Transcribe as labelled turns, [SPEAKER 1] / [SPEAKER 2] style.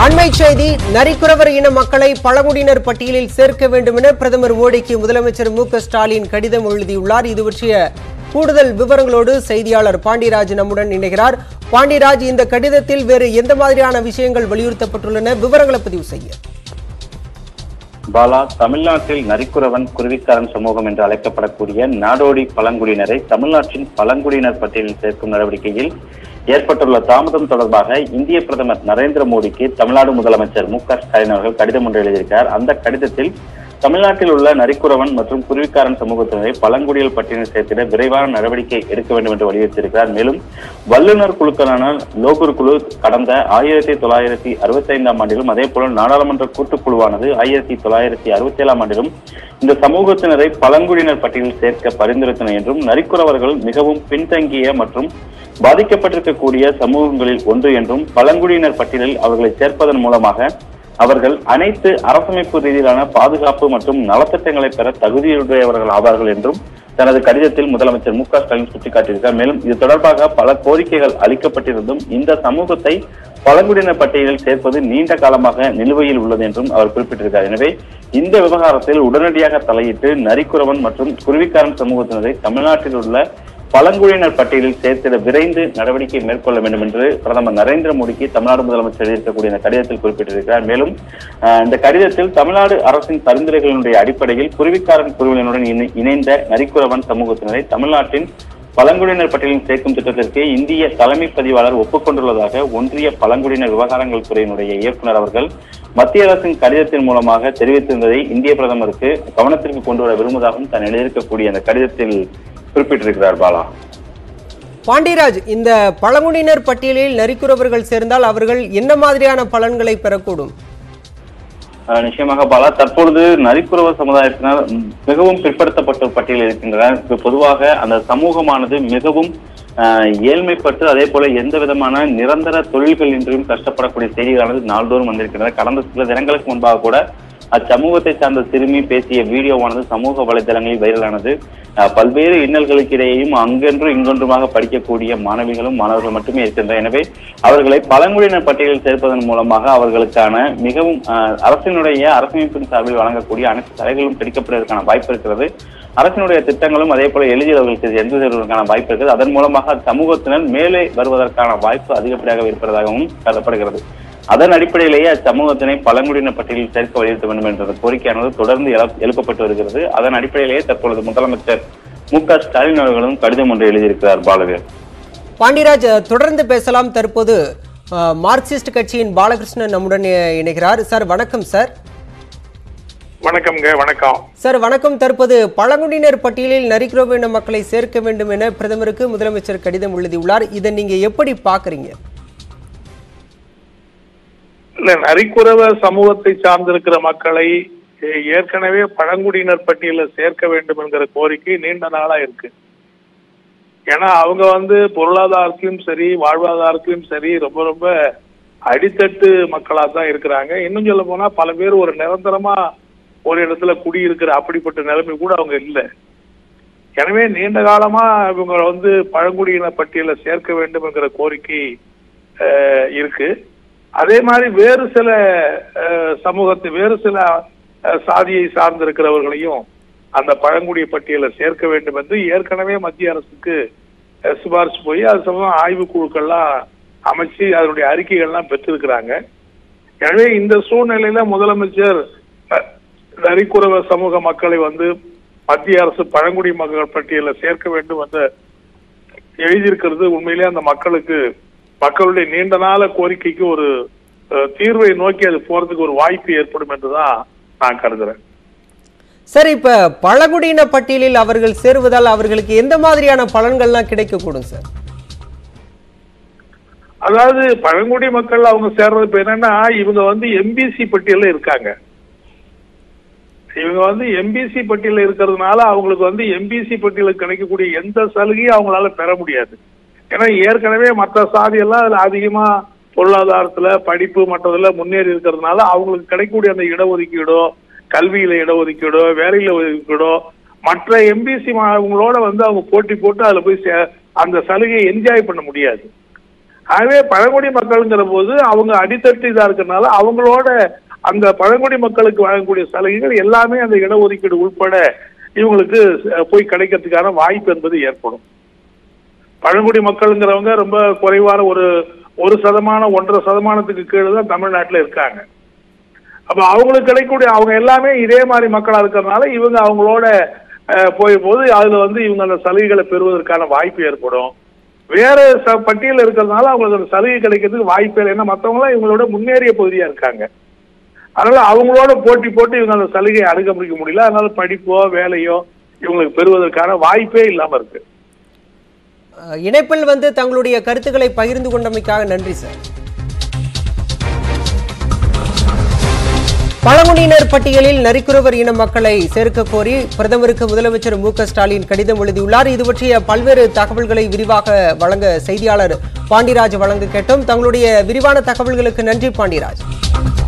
[SPEAKER 1] அண்மை செய்தி நரிக்குறவர் இன மக்களை பழங்குடியினர் பட்டியலில் சேர்க்க வேண்டும் என பிரதமர் மோடிக்கு முதலமைச்சர் மு க ஸ்டாலின் கடிதம் எழுதியுள்ளார் இது பற்றிய கூடுதல் விவரங்களோடு செய்தியாளர் பாண்டியராஜ் நம்முடன் இணைகிறார் பாண்டியராஜ் இந்த கடிதத்தில் வேறு எந்த மாதிரியான விஷயங்கள் வலியுறுத்தப்பட்டுள்ளன விவரங்களை பதிவு செய்ய
[SPEAKER 2] பாலா தமிழ்நாட்டில் நரிக்குறவன் குருவிக்காரன் சமூகம் என்று அழைக்கப்படக்கூடிய நாடோடி பழங்குடியினரை தமிழ்நாட்டின் பழங்குடியினர் பட்டியலில் சேர்க்கும் நடவடிக்கையில் ஏற்பட்டுள்ள தாமதம் தொடர்பாக இந்திய பிரதமர் நரேந்திர மோடிக்கு தமிழ்நாடு முதலமைச்சர் மு க ஸ்டாலின் அவர்கள் கடிதம் ஒன்று எழுதியிருக்கிறார் அந்த கடிதத்தில் தமிழ்நாட்டில் உள்ள நரிக்குறவன் மற்றும் குருவிக்காரன் சமூகத்தினரை பழங்குடியில் பட்டியலில் சேர்த்திட விரைவான நடவடிக்கை எடுக்க வேண்டும் என்று வலியுறுத்தியிருக்கிறார் மேலும் வல்லுநர் குழுக்களான லோகூர் குழு கடந்த ஆயிரத்தி தொள்ளாயிரத்தி அறுபத்தி ஐந்தாம் ஆண்டிலும் அதே போல நாடாளுமன்ற கூட்டுக்குழுவானது ஆயிரத்தி தொள்ளாயிரத்தி அறுபத்தி ஏழாம் ஆண்டிலும் இந்த சமூகத்தினரை பழங்குடியினர் பட்டியலில் சேர்க்க பரிந்துரைத்தனர் என்றும் நரிக்குறவர்கள் மிகவும் பின்தங்கிய மற்றும் பாதிக்கப்பட்டிருக்கக்கூடிய சமூகங்களில் ஒன்று என்றும் பழங்குடியினர் பட்டியலில் அவர்களை சேர்ப்பதன் மூலமாக அவர்கள் அனைத்து அரசமைப்பு ரீதியிலான பாதுகாப்பு மற்றும் நலத்திட்டங்களை பெற தகுதியுடையவர்கள் ஆவார்கள் என்றும் தனது கடிதத்தில் முதலமைச்சர் மு க ஸ்டாலின் சுட்டிக்காட்டியிருக்கார் மேலும் இது தொடர்பாக பல கோரிக்கைகள் அளிக்கப்பட்டிருந்தும் இந்த சமூகத்தை பழங்குடியினர் பட்டியலில் சேர்ப்பது நீண்ட காலமாக நிலுவையில் உள்ளது என்றும் அவர் குறிப்பிட்டிருக்கார் எனவே இந்த விவகாரத்தில் உடனடியாக தலையிட்டு நரிக்குறவன் மற்றும் குருவிக்காரன் சமூகத்தினரை தமிழ்நாட்டில் உள்ள பழங்குடியினர் பட்டியலில் சேர்த்திட விரைந்து நடவடிக்கை மேற்கொள்ள வேண்டும் என்று பிரதமர் நரேந்திர மோடிக்கு தமிழ்நாடு முதலமைச்சர் எழுதியிருக்கக்கூடிய இந்த கடிதத்தில் குறிப்பிட்டிருக்கிறார் மேலும் அஹ், இந்த கடிதத்தில் தமிழ்நாடு அரசின் பரிந்துரைகளினுடைய அடிப்படையில் குருவிக்காரன் குழுவினருடன் இணை- இணைந்த நரிக்குறவன் சமூகத்தினரை தமிழ்நாட்டின் பழங்குடியினர் பட்டியலில் சேர்க்கும் திட்டத்திற்கு இந்திய தலைமை பதிவாளர் ஒப்புக்கொண்டுள்ளதாக ஒன்றிய பழங்குடியினர் விவகாரங்கள் துறையினுடைய இயக்குனர் அவர்கள் மத்திய அரசின் கடிதத்தின் மூலமாக தெரிவித்திருந்ததை இந்திய பிரதமருக்கு கவனத்திற்கு கொண்டு வர விரும்புவதாகவும் தான் எழுதியிருக்கக்கூடிய அந்த கடிதத்தில் குறிப்பிட்டிருக்கிறார் பாலா
[SPEAKER 1] பாண்டியராஜ் இந்த பழங்குடியினர் பட்டியலில் நரிக்குறவர்கள் சேர்ந்தால் அவர்கள் என்ன மாதிரியான பலன்களை பெறக்கூடும்
[SPEAKER 2] அஹ் நிச்சயமாக பாலா தற்பொழுது நரிக்குறவ சமுதாயத்தினர் ம், மிகவும் பிற்படுத்தப்பட்ட பட்டியலில் இருக்கின்றனர் இப்ப பொதுவாக அந்த சமூகமானது மிகவும் அஹ், ஏழ்மைப்பட்டு அதே போல எந்த விதமான நிரந்தர தொழில்கள் இன்றியும் கஷ்டப்படக்கூடிய செய்திகளானது நாள்தோறும் வந்திருக்கின்றன கடந்த சில தினங்களுக்கு முன்பாக கூட அச்சமூகத்தை சார்ந்த சிறுமி பேசிய வீடியோவானது சமூக வலைதளங்களில் வைரலானது அஹ், பல்வேறு இன்னல்களுக்கு இடையேயும் அங்கென்றும் இங்கொன்றுமாக படிக்கக்கூடிய மாணவிகளும் மாணவர்கள் மட்டுமே இருக்கின்றனர் எனவே அவர்களை பழங்குடியினர் பட்டியலில் சேர்ப்பதன் மூலமாக அவர்களுக்கான மிகவும் அஹ், அரசினுடைய அரசமைப்பின் சார்பில் வழங்கக்கூடிய அனைத்து தடைகளும் பிடிக்கப்படுவதற்கான வாய்ப்பு இருக்கிறது அரசினுடைய திட்டங்களும் அதே போல எளிதில் அவர்களுக்கு எந்த செய்வதற்கான வாய்ப்பு இருக்கிறது அதன் மூலமாக சமூகத்தினர் மேலே வருவதற்கான வாய்ப்பு அதிகப்படியாக இருப்பதாகவும் கருதப்படுகிறது அதன் அடிப்படையிலேயே அச்சமூகத்தினை பழங்குடியினர் பட்டியலில் சேர்க்க வலியுறுத்த வேண்டும் என்ற கோரிக்கையானது தொடர்ந்து எழுப்- எழுப்பப்பட்டு வருகிறது அதன் அடிப்படையிலேயே தற்பொழுது முதலமைச்சர் மு க ஸ்டாலின் அவர்களும் கடிதம் ஒன்று எழுதியிருக்கிறார் பாலவேல்
[SPEAKER 1] பாண்டியராஜ் அஹ், தொடர்ந்து பேசலாம் தற்போது அஹ், மார்க்சிஸ்ட் கட்சியின் பாலகிருஷ்ணன் நம்முடன் இ- இணைகிறார் சார் வணக்கம் சார்
[SPEAKER 3] வணக்கம்ங்க வணக்கம்
[SPEAKER 1] சார் வணக்கம் தற்போது பழங்குடியினர் பட்டியலில் நரிக்குறவ இன மக்களை சேர்க்க வேண்டும் என பிரதமருக்கு முதலமைச்சர் கடிதம் எழுதியுள்ளார் இதை நீங்க எப்படி பாக்குறீங்க
[SPEAKER 3] இல்ல நரிக்குறவ சமூகத்தை சார்ந்திருக்கிற மக்களை எ- ஏற்கனவே பழங்குடியினர் பட்டியலில் சேர்க்க வேண்டும் என்கிற கோரிக்கை நீண்ட நாளா இருக்கு ஏன்னா அவங்க வந்து பொருளாதாரத்திலும் சரி வாழ்வாதாரத்திலும் சரி ரொம்ப ரொம்ப அடித்தட்டு மக்களா தான் இருக்கிறாங்க இன்னும் சொல்ல போனா பல பேர் ஒரு நிரந்தரமா ஒரு இடத்துல குடியிருக்கிற அப்படிப்பட்ட நிலைமை கூட அவங்க இல்லை எனவே நீண்ட காலமா இவங்க வந்து பழங்குடியின பட்டியலை சேர்க்க வேண்டும் என்கிற கோரிக்கை அஹ், இருக்கு அதே மாதிரி வேறு சில அஹ், சமூகத்தை வேறு சில அஹ், சாதியை சார்ந்திருக்கிறவர்களையும் அந்த பழங்குடி பட்டியலை சேர்க்க வேண்டும் என்று ஏற்கனவே மத்திய அரசுக்கு அஹ், சிபாரிசு போய் அது சம்பந்தம் ஆய்வு குழுக்கள்லாம் அமைச்சு அதனுடைய அறிக்கைகள்லாம் பெற்றிருக்கிறாங்க எனவே இந்த சூழ்நிலையில முதலமைச்சர் அஹ், நரிக்குறவ சமூக மக்களை வந்து மத்திய அரசு பழங்குடி மக்கள் பட்டியலில் சேர்க்க வேண்டும் என்று எழுதியிருக்கிறது உண்மையிலே அந்த மக்களுக்கு மக்களுடைய நீண்ட நாள கோரிக்கைக்கு ஒரு அஹ், தீர்வை நோக்கி அது போறதுக்கு ஒரு வாய்ப்பு ஏற்படும் என்றுதான் நான் கருதுறேன்
[SPEAKER 1] சார் இப்ப பழங்குடியின பட்டியலில் அவர்கள் சேருவதால் அவர்களுக்கு எந்த மாதிரியான பலன்கள்லாம் கிடைக்கக்கூடும் சார்
[SPEAKER 3] அதாவது பழங்குடி மக்கள் அவங்க சேர்றது இப்ப என்னன்னா இவங்க வந்து எம்பிசி பட்டியல்ல இருக்காங்க இவங்க வந்து எம்பிசி பட்டியலில் இருக்கிறதுனால அவங்களுக்கு வந்து எம்பிசி பட்டியலுக்கு கிடைக்கக்கூடிய எந்த சலுகையும் அவங்களால பெற முடியாது ஏன்னா ஏற்கனவே மற்ற சாதி எல்லாம் அதுல அதிகமா பொருளாதாரத்துல படிப்பு மற்றதுல முன்னேறி இருக்கிறதுனால அவங்களுக்கு கிடைக்கக்கூடிய அந்த இடஒதுக்கீடோ கல்வியில இடஒதுக்கீடோ வேலையில ஒதுக்கீடோ மற்ற எம்பிசி அவங்களோட வந்து அவங்க போட்டி போட்டு அதுல போய் சே- அந்த சலுகையை என்ஜாய் பண்ண முடியாது ஆகவே பழங்குடி மக்கள்ங்கிற போது அவங்க அடித்தட்டு இதா இருக்கிறதுனால அவங்களோட அந்த பழங்குடி மக்களுக்கு வழங்கக்கூடிய சலுகைகள் எல்லாமே அந்த இடஒதுக்கீடு உட்பட இவங்களுக்கு அஹ், போய் கிடைக்கிறதுக்கான வாய்ப்பு என்பது ஏற்படும் பழங்குடி மக்கள்ங்கிறவங்க ரொம்ப குறைவான ஒரு ஒரு சதமானம் ஒன்றரை சதமானத்துக்கு கீழே தான் தமிழ்நாட்டில் இருக்காங்க அப்ப அவங்களுக்கு கிடைக்கக்கூடிய அவங்க எல்லாமே இதே மாதிரி மக்களா இருக்கிறதுனால இவங்க அவங்களோட அஹ், போய் போது அதுல வந்து இவங்க அந்த சலுகைகளை பெறுவதற்கான வாய்ப்பு ஏற்படும் வேற ச பட்டியல் இருக்கிறதுனால அவங்களுக்கு அந்த சலுகை கிடைக்கிறதுக்கு வாய்ப்பு இல்லை ஏன்னா மற்றவங்களாம் இவங்களோட முன்னேறிய பகுதியா இருக்காங்க அதனால அவங்களோட போட்டி போட்டு இவங்க அந்த சலுகையை அணுக முடிக்க முடியல அதனால படிப்போ வேலையோ இவங்களுக்கு பெறுவதற்கான வாய்ப்பே இல்லாம இருக்கு
[SPEAKER 1] அஹ், இணைப்பில் வந்து தங்களுடைய கருத்துக்களை பகிர்ந்து கொண்டமைக்காக நன்றி சார் பழங்குடியினர் பட்டியலில் நரிக்குறவர் இன மக்களை சேர்க்க கோரி பிரதமருக்கு முதலமைச்சர் மு க ஸ்டாலின் கடிதம் எழுதியுள்ளார் இது பற்றிய பல்வேறு தகவல்களை விரிவாக வழங்க செய்தியாளர் பாண்டிராஜ் வழங்க கேட்டோம் தங்களுடைய விரிவான தகவல்களுக்கு நன்றி பாண்டிராஜ்